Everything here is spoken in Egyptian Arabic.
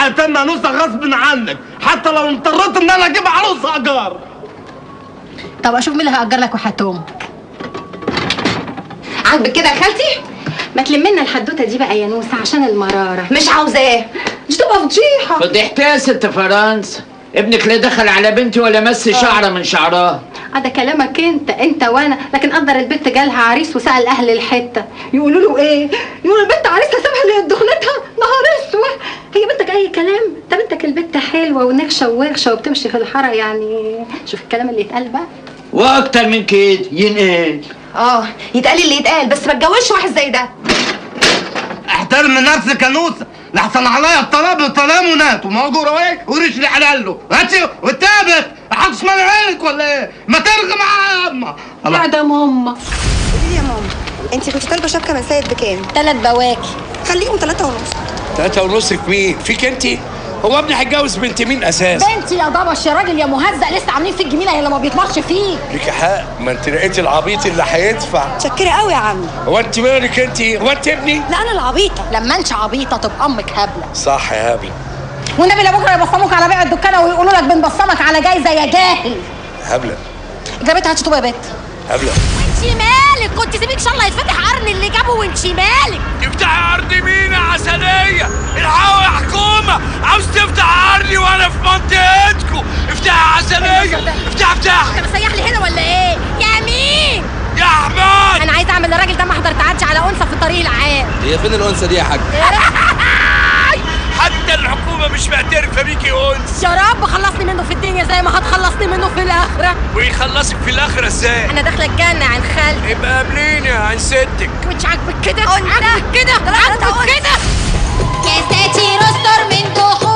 هتم انوسه غصب عنك حتى لو اضطريت ان انا اجيب عروسه اجار طب اشوف مين اللي هاجر لك وحتهم عاجبك كده يا خالتي ما تلم لنا الحدوته دي بقى يا نوسه عشان المراره مش عاوزاه مش تبقى فضيحه فضحتها يا ست فرنسا ابنك لا دخل على بنتي ولا مس شعره من شعرها اه ده كلامك انت انت وانا لكن قدر البنت جالها عريس وسال اهل الحته يقولوا له ايه يقولوا البنت عريسها سابها اللي دخلتها نهار اسود هي بنتك اي كلام ده بنتك البنت حلوه ونكشه وورشه وبتمشي في الحاره يعني شوف الكلام اللي يتقال بقى واكتر من كده ينقل اه يتقال اللي يتقال بس ما تجوزش واحد زي ده احترم نفسك يا نوسه لحسن عليا الطلب الطلام ونات وموجود ايه وريش لي حلاله ماشي والتابت حدش مال عينك ولا ايه ما ترغي معايا يا اما الله. قاعده ماما قولي لي يا ماما انت كنت طالبه شبكه من سيد بكام؟ ثلاث بواكي خليهم ثلاثة ونص تلاتة ونص في مين؟ فيك انت؟ هو ابني هيتجوز بنت مين اساسا؟ بنتي يا ضبش يا راجل يا مهزأ لسه عاملين فيك جميله اللي ما بيطمرش فيك ليك حق ما انت لقيتي العبيط اللي هيدفع متشكرة قوي يا عمي هو انت مالك انت؟ هو انت ابني؟ لا انا العبيطة لما انت عبيطه تبقى امك هبله صح يا هابي والنبي لا بكره يبصموك على بيع الدكانه ويقولوا لك بنبصمك على جايزه يا جاهل هبلة جابتها هاتش يا بت هبلة وانتي مالك كنت سيبك ان شاء الله يتفتح قرن اللي جابه وانتي مالك تفتح ارض مين يا عسلية؟ الحقوا يا حكومة عاوز تفتح ارضي وانا في منطقتكم افتح يا عسلية افتح افتح انت مسيح لي هنا ولا ايه يا مين يا احمد انا عايزه اعمل للراجل ده محضر تعدي على انثى في الطريق العام هي فين الانثى دي يا حاج حتى الحكومة مش معترفة بيكي انس يا رب خلصني منه في الدنيا زي ما هتخلصني منه في الاخره ويخلصك في الاخرة ازاي؟ انا داخله الجنه عن خالتي يبقى قابليني عن ستك مش عاجبك كده عاجبك كده عاجبك كده كاساتي رستر من دحور